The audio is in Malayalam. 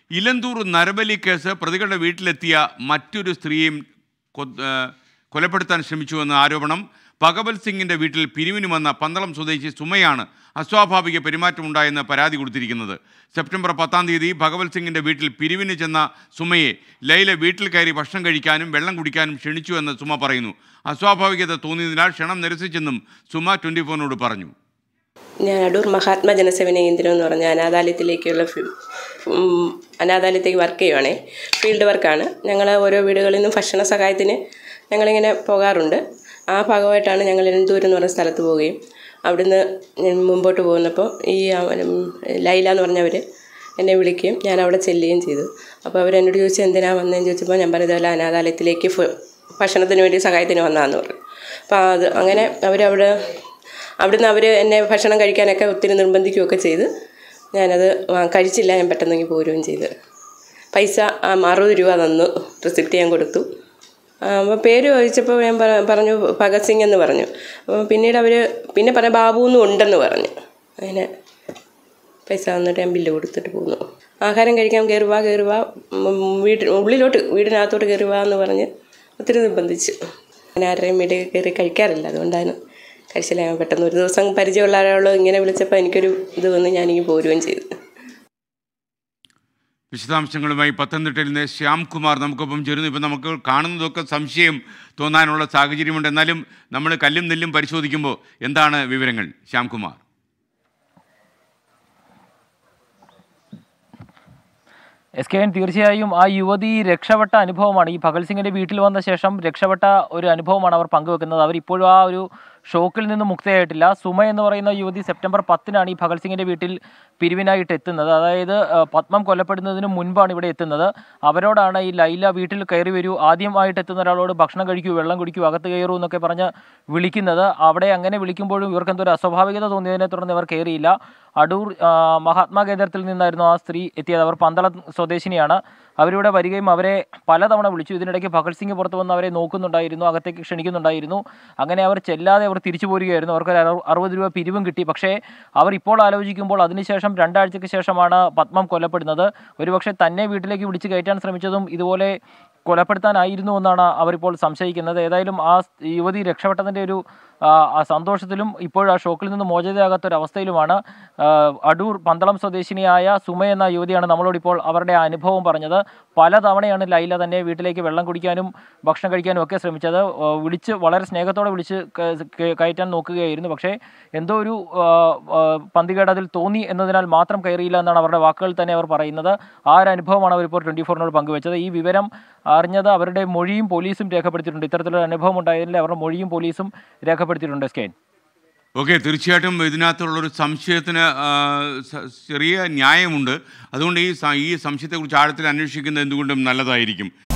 ഇലന്തൂർ നരബലി കേസ് പ്രതികളുടെ വീട്ടിലെത്തിയ മറ്റൊരു സ്ത്രീയും കൊ- ആ, കൊലപ്പെടുത്താൻ ശ്രമിച്ചുവെന്ന ആരോപണം ഭഗവത് സിംഗിന്റെ വീട്ടിൽ പിരിവിന് വന്ന പന്തളം സ്വദേശി സുമയാണ് അസ്വാഭാവിക പെരുമാറ്റമുണ്ടായെന്ന് പരാതി കൊടുത്തിരിക്കുന്നത് സെപ്റ്റംബർ പത്താം തീയതി ഭഗവത് സിംഗിന്റെ വീട്ടിൽ പിരിവിന് ചെന്ന സുമയെ ലൈല വീട്ടിൽ കയറി ഭക്ഷണം കഴിക്കാനും വെള്ളം കുടിക്കാനും ക്ഷണിച്ചുവെന്ന് സുമ പറയുന്നു അസ്വാഭാവികത തോന്നിയതിനാൽ ക്ഷണം നിരസിച്ചെന്നും സുമ ട്വൻറ്റി ഫോറിനോട് പറഞ്ഞു ഞാൻ അടൂർ മഹാത്മാ ജനസേവന കേന്ദ്രം എന്ന് പറഞ്ഞ അനാഥാലയത്തിലേക്കുള്ള ഫി- ഉം, അനാഥാലയത്തേക്ക് വർക്ക് ചെയ്യുവാണേ ഫീൽഡ് വർക്കാണ് ഞങ്ങൾ ഓരോ വീടുകളിൽ നിന്നും ഭക്ഷണ സഹായത്തിന് ഞങ്ങളിങ്ങനെ പോകാറുണ്ട് ആ ഭാഗമായിട്ടാണ് ഞങ്ങൾ എന്തൂരം എന്ന് പറഞ്ഞ സ്ഥലത്ത് പോവുകയും അവിടുന്ന് ഞാൻ മുമ്പോട്ട് പോകുന്നപ്പോൾ ഈ അവനും ലൈല എന്ന് പറഞ്ഞവർ എന്നെ വിളിക്കുകയും ഞാൻ അവിടെ ചെല്ലുകയും ചെയ്തു അപ്പോൾ അവരെന്നോട് ചോദിച്ചു എന്തിനാ വന്നതെന്ന് ചോദിച്ചപ്പോൾ ഞാൻ പറഞ്ഞതല്ല അനാഥാലയത്തിലേക്ക് ഫു- ഭക്ഷണത്തിന് വേണ്ടി സഹായത്തിന് വന്നതാന്ന് പറഞ്ഞു അപ്പോൾ അത് അങ്ങനെ അവരവിടെ അവിടുന്ന് അവർ എന്നെ ഭക്ഷണം കഴിക്കാനൊക്കെ ഒത്തിരി നിർബന്ധിക്കുകയൊക്കെ ചെയ്ത് ഞാനത് വാ- കഴിച്ചില്ല ഞാൻ പെട്ടെന്ന് ഇങ്ങ് പോരുകയും ചെയ്ത് പൈസ ആ, അറുപത് രൂപ തന്നു റിസിപ്റ്റ് ഞാൻ കൊടുത്തു ആ, അപ്പോൾ പേര് ചോദിച്ചപ്പോൾ ഞാൻ പറ- പറഞ്ഞു ഭഗത് സിംഗ് എന്ന് പറഞ്ഞു അപ്പോൾ പിന്നീട് അവർ പിന്നെ പറഞ്ഞ ബാബു എന്നും ഉണ്ടെന്ന് പറഞ്ഞു അങ്ങനെ പൈസ തന്നിട്ട് ഞാൻ ബില്ല് കൊടുത്തിട്ട് പോന്നു ആഹാരം കഴിക്കാൻ കയറുക കയറുക വീട്ടിൽ ഉള്ളിലോട്ട് വീടിനകത്തോട്ട് കയറുക എന്ന് പറഞ്ഞ് ഒത്തിരി നിർബന്ധിച്ചു ഞാൻ ആരുടെയും വീട്ടിൽ കയറി കഴിക്കാറില്ല അതുകൊണ്ടാണ് കഴിച്ചില്ല ഞാൻ പെട്ടെന്ന് ഒരു ദിവസം പരിചയമുള്ള ഒരാളോ ഇങ്ങനെ വിളിച്ചപ്പോൾ എനിക്കൊരു ഇത് വന്ന് ഞാനിങ്ങനെ പോരുകയും ചെയ്തു വിശദാംശങ്ങളുമായി പത്തനംതിട്ടയിൽ നിന്ന് ശ്യാംകുമാർ നമുക്കൊപ്പം ചേരുന്നു ഇപ്പം നമുക്ക് കാണുന്നതൊക്കെ സംശയം തോന്നാനുള്ള സാഹചര്യമുണ്ട് എന്നാലും നമ്മൾ കല്ലും നെല്ലും പരിശോധിക്കുമ്പോൾ എന്താണ് വിവരങ്ങൾ ശ്യാംകുമാർ എസ് കെ എൻ തീർച്ചയായും ആ യുവതി രക്ഷപ്പെട്ട അനുഭവമാണ് ഈ ഭഗത് സിംഗിന്റെ വീട്ടിൽ വന്ന ശേഷം രക്ഷപ്പെട്ട ഒരു അനുഭവമാണ് അവർ പങ്കുവെക്കുന്നത് അവർ ഇപ്പോഴും ആ ഒരു ഷോക്കിൽ നിന്ന് മുക്തയായിട്ടില്ല സുമ എന്ന് പറയുന്ന യുവതി സെപ്റ്റംബർ പത്തിനാണ് ഈ ഭഗത് സിംഗിന്റെ വീട്ടിൽ പിരിവിനായിട്ട് എത്തുന്നത് അതായത് ആ, പത്മം കൊല്ലപ്പെടുന്നതിന് മുൻപാണ് ഇവിടെ എത്തുന്നത് അവരോടാണ് ഈ ലൈല വീട്ടിൽ കയറി വരൂ ആദ്യമായിട്ട് എത്തുന്ന ഒരാളോട് ഭക്ഷണം കഴിക്കൂ വെള്ളം കുടിക്കൂ അകത്ത് കയറൂ എന്നൊക്കെ പറഞ്ഞ് വിളിക്കുന്നത് അവിടെ അങ്ങനെ വിളിക്കുമ്പോഴും ഇവർക്ക് എന്തോ ഒരു അസ്വാഭാവികത തോന്നിയതിനെ തുടർന്ന് ഇവർ കയറിയില്ല അടൂർ ആ, മഹാത്മാ കേന്ദ്രത്തിൽ നിന്നായിരുന്നു ആ സ്ത്രീ എത്തിയത് അവർ പന്തളം സ്വദേശിനിയാണ് അവരിവിടെ വരികയും അവരെ പലതവണ വിളിച്ചു ഇതിനിടയ്ക്ക് ഭഗത് സിംഗ് പുറത്ത് വന്ന് അവരെ നോക്കുന്നുണ്ടായിരുന്നു അകത്തേക്ക് ക്ഷണിക്കുന്നുണ്ടായിരുന്നു അങ്ങനെ അവർ ചെല്ലാതെ അവർ തിരിച്ചു പോരുകയായിരുന്നു അവർക്ക് ഒരു അറു- അറുപത് രൂപ പിരിവും കിട്ടി പക്ഷേ അവർ ഇപ്പോൾ ആലോചിക്കുമ്പോൾ അതിനുശേഷം രണ്ടാഴ്ചയ്ക്ക് ശേഷമാണ് പത്മം കൊല്ലപ്പെടുന്നത് ഒരുപക്ഷെ തന്നെ വീട്ടിലേക്ക് വിളിച്ച് കയറ്റാൻ ശ്രമിച്ചതും ഇതുപോലെ കൊലപ്പെടുത്താനായിരുന്നു എന്നാണ് അവരിപ്പോൾ സംശയിക്കുന്നത് ഏതായാലും ആ യുവതി രക്ഷപ്പെട്ടതിൻ്റെ ഒരു ആ, ആ സന്തോഷത്തിലും ഇപ്പോഴും ആ ഷോക്കിൽ നിന്ന് മോചിതയാകാത്ത ഒരു അവസ്ഥയിലുമാണ് ആ, അടൂർ പന്തളം സ്വദേശിനിയായ സുമ എന്ന യുവതിയാണ് നമ്മളോട് ഇപ്പോൾ അവരുടെ ആ അനുഭവം പറഞ്ഞത് പലതവണയാണ് ലൈല തന്നെ വീട്ടിലേക്ക് വെള്ളം കുടിക്കാനും ഭക്ഷണം കഴിക്കാനും ഒക്കെ ശ്രമിച്ചത് ആ, വിളിച്ച് വളരെ സ്നേഹത്തോടെ വിളിച്ച് ക- ക- കയറ്റാൻ നോക്കുകയായിരുന്നു പക്ഷേ എന്തോ ഒരു ആ, ആ, പന്തികേട് അതിൽ തോന്നി എന്നതിനാൽ മാത്രം കയറിയില്ല എന്നാണ് അവരുടെ വാക്കുകൾ തന്നെ അവർ പറയുന്നത് ആ ഒരു അനുഭവമാണ് അവരിപ്പോൾ ട്വൻറ്റി ഫോറിനോട് പങ്കുവച്ചത് ഈ വിവരം അറിഞ്ഞത് അവരുടെ മൊഴിയും പോലീസും രേഖപ്പെടുത്തിയിട്ടുണ്ട് ഇത്തരത്തിലൊരു അനുഭവം ഉണ്ടായതിൽ അവരുടെ മൊഴിയും പോലീസും രേഖപ്പെടുത്തിയിട്ടുണ്ട് സ്കെയിൻ ഓക്കെ തീർച്ചയായിട്ടും ഇതിനകത്തുള്ളൊരു സംശയത്തിന് ആ, സ- ചെറിയ ന്യായമുണ്ട് അതുകൊണ്ട് ഈ സ- ഈ സംശയത്തെക്കുറിച്ച് ആഴത്തിൽ അന്വേഷിക്കുന്നത് എന്തുകൊണ്ടും നല്ലതായിരിക്കും